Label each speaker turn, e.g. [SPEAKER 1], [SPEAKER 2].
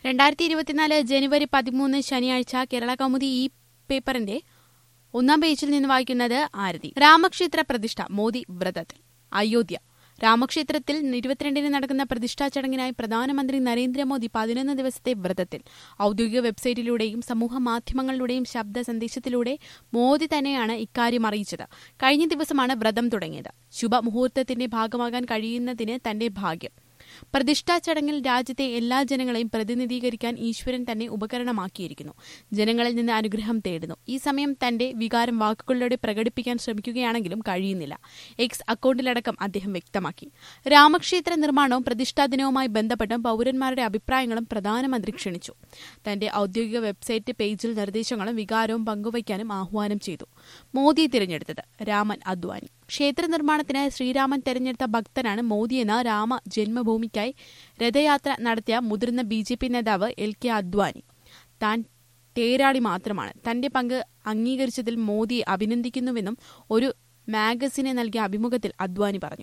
[SPEAKER 1] രണ്ടായിരത്തി ഇരുപത്തിനാല് ജനുവരി പതിമൂന്ന് ശനിയാഴ്ച കേരള കൗമുദി ഈ പേപ്പറിന്റെ ഒന്നാം പേജിൽ നിന്ന് വായിക്കുന്നത് ആരതി രാമക്ഷേത്ര പ്രതിഷ്ഠ മോദി വ്രതത്തിൽ അയോധ്യ രാമക്ഷേത്രത്തിൽ ഇരുപത്തിരണ്ടിന് നടക്കുന്ന പ്രതിഷ്ഠാ ചടങ്ങിനായി പ്രധാനമന്ത്രി നരേന്ദ്രമോദി പതിനൊന്ന് ദിവസത്തെ വ്രതത്തിൽ ഔദ്യോഗിക വെബ്സൈറ്റിലൂടെയും സമൂഹ മാധ്യമങ്ങളിലൂടെയും ശബ്ദ സന്ദേശത്തിലൂടെ മോദി തന്നെയാണ് ഇക്കാര്യം അറിയിച്ചത് കഴിഞ്ഞ ദിവസമാണ് വ്രതം തുടങ്ങിയത് ശുഭമുഹൂർത്തത്തിന്റെ ഭാഗമാകാൻ കഴിയുന്നതിന് തന്റെ ഭാഗ്യം പ്രതിഷ്ഠാ ചടങ്ങിൽ രാജ്യത്തെ എല്ലാ ജനങ്ങളെയും പ്രതിനിധീകരിക്കാൻ ഈശ്വരൻ തന്നെ ഉപകരണമാക്കിയിരിക്കുന്നു ജനങ്ങളിൽ നിന്ന് അനുഗ്രഹം തേടുന്നു ഈ സമയം തന്റെ വികാരം വാക്കുകളിലൂടെ പ്രകടിപ്പിക്കാൻ ശ്രമിക്കുകയാണെങ്കിലും കഴിയുന്നില്ല എക്സ് അക്കൌണ്ടിലടക്കം അദ്ദേഹം വ്യക്തമാക്കി രാമക്ഷേത്ര നിർമ്മാണവും പ്രതിഷ്ഠാ ദിനവുമായി ബന്ധപ്പെട്ടും പൌരന്മാരുടെ അഭിപ്രായങ്ങളും പ്രധാനമന്ത്രി ക്ഷണിച്ചു തന്റെ ഔദ്യോഗിക വെബ്സൈറ്റ് പേജിൽ നിർദ്ദേശങ്ങളും വികാരവും പങ്കുവയ്ക്കാനും ആഹ്വാനം ചെയ്തു മോദിയെ തിരഞ്ഞെടുത്തത് രാമൻ അദ്വാനി ക്ഷേത്ര നിർമ്മാണത്തിനായി ശ്രീരാമൻ തെരഞ്ഞെടുത്ത ഭക്തനാണ് മോദിയെന്ന രാമ ജന്മഭൂമിക്കായി രഥയാത്ര നടത്തിയ മുതിർന്ന ബി ജെ പി നേതാവ് എൽ കെ അദ്വാനി താൻ തേരാളി മാത്രമാണ് തന്റെ പങ്ക് അംഗീകരിച്ചതിൽ മോദിയെ അഭിനന്ദിക്കുന്നുവെന്നും ഒരു മാഗസിനെ നൽകിയ അഭിമുഖത്തിൽ അദ്വാനി പറഞ്ഞു